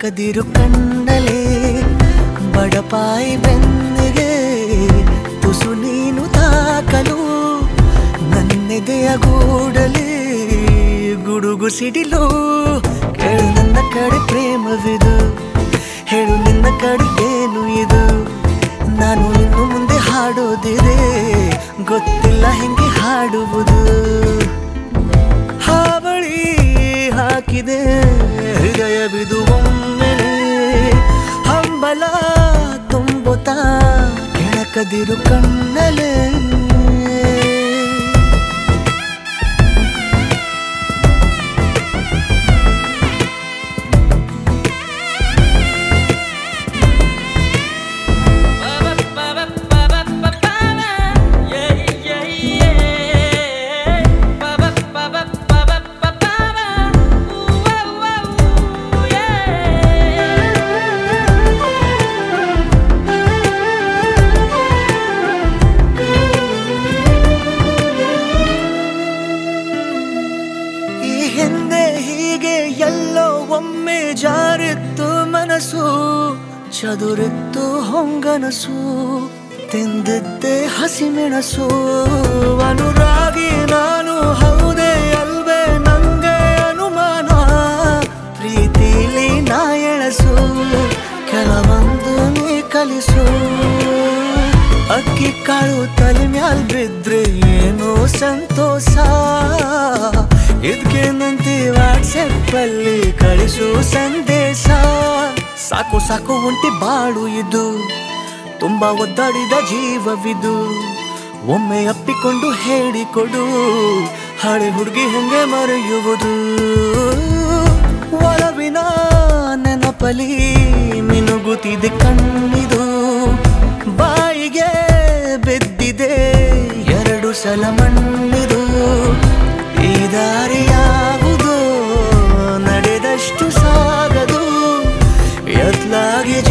ಕೆಣಕದಿರು ಕಣ್ಣಲೆ ಬಡಪಾಯಿ ಬೆನ್ನಿಗೆ ತುಸು ನೀನು ತಾಕಲು ನನ್ನೆದೆಯ ಗೂಡಲಿ ಗುಡುಗು ಸಿಡಿಲು ಕೇಳು ನನ್ನ ಕಡೆ ಪ್ರೇಮವಿದು ಹೇಳು ನಿನ್ನ ಕಡೆ ಏನು ಇದು ನಾನು ಇನ್ನು ಮುಂದೆ ಹಾಡೋದಿದೆ ಗೊತ್ತಿಲ್ಲ ಹೆಂಗೆ ಹಾಡುವುದು ಹಾವಳಿ ಹಾಕಿದೆ ಹೃದಯವಿದು ಒಮ್ಮೆಲೆ ಹಂಬಲ ತುಂಬುತ್ತಾ ಕೆಣಕದಿರು ಕಣ್ಣಲೆ ಈ ಹಿಂದೆ ಹೀಗೆ ಎಲ್ಲೋ ಒಮ್ಮೆ ಜಾರಿತ್ತು ಮನಸ್ಸು ಚದುರಿತ್ತು ಹೊಂಗನಸು ತಿಂದಿದ್ದೆ ಹಸಿಮೆಣಸು ಅನುರಾಗಿ ನಾನು ಹೌದೇ ಅಲ್ವೇ ನಂಗೆ ಅನುಮಾನ ಪ್ರೀತಿಲಿ ನಾ ಎಳಸು ಕೆಲವೊಂದು ನೀ ಕಲಿಸು ಅಕ್ಕಿ ಕಾಳು ತಲೆ ಮ್ಯಾಲ್ ಬಿದ್ರೆ ಏನೋ ಸಂತೋಷ ಇದ್ಕೇನಂತಿ ವಾಟ್ಸಪ್ ಅಲ್ಲಿ ಕಳಿಸು ಸಂದೇಶ ಸಾಕು ಸಾಕು ಒಂಟಿ ಬಾಳು ಇದು ತುಂಬಾ ಒದ್ದಾಡಿದ ಜೀವವಿದು ಒಮ್ಮೆ ಅಪ್ಪಿಕೊಂಡು ಹೇಳಿಕೊಡು ಹಳೆ ಹುಡುಗಿ ಹೆಂಗೆ ಮರೆಯುವುದು ಒಲವಿನ ನೆನಪಲಿ ಮಿನುಗುತ್ತಿದೆ ಕಣ್ಣಿದು ಬಾಯಿಗೆ ಬಿದ್ದಿದೆ ಎರಡು ಸಲ ಮಣ್ಣಿದು ಈ ದಾರಿಯಾವುದು ನಡೆದಷ್ಟು ಸಾಗದು ಎತ್ಲಾಗಿ